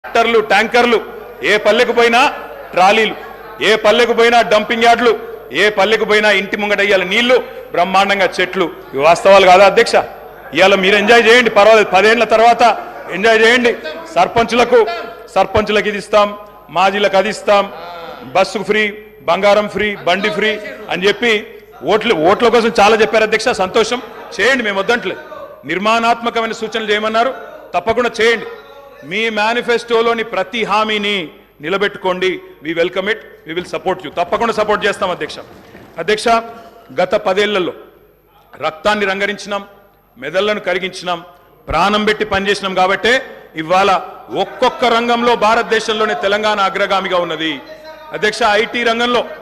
ట్రాక్టర్లు ట్యాంకర్లు ఏ పల్లెకు పోయినా ట్రాలీలు ఏ పల్లెకు పోయినా డంపింగ్ యార్డ్లు ఏ పల్లెకు పోయినా ఇంటి ముంగట ఇయ్యాల నీళ్లు బ్రహ్మాండంగా చెట్లు ఇవి వాస్తవాలు కాదా అధ్యక్ష ఇవాళ మీరు ఎంజాయ్ చేయండి పర్వాలేదు పదేళ్ల తర్వాత ఎంజాయ్ చేయండి సర్పంచులకు సర్పంచులకు ఇది ఇస్తాం మాజీలకు అది ఇస్తాం బస్సు ఫ్రీ బంగారం ఫ్రీ బండి ఫ్రీ అని చెప్పి ఓట్లు ఓట్ల కోసం చాలా చెప్పారు అధ్యక్ష సంతోషం చేయండి మేము వద్దంట్లేదు నిర్మాణాత్మకమైన సూచనలు చేయమన్నారు తప్పకుండా చేయండి మీ మేనిఫెస్టోలోని ప్రతి హామీని నిలబెట్టుకోండి we welcome it we will support you తప్పకుండా సపోర్ట్ చేస్తాం అధ్యక్ష అధ్యక్ష గత పదేళ్లలో రక్తాన్ని రంగరించినాం మెదళ్లను కరిగించినాం ప్రాణం పెట్టి పనిచేసినాం కాబట్టే ఇవాళ ఒక్కొక్క రంగంలో భారతదేశంలోనే తెలంగాణ అగ్రగామిగా ఉన్నది అధ్యక్ష ఐటీ రంగంలో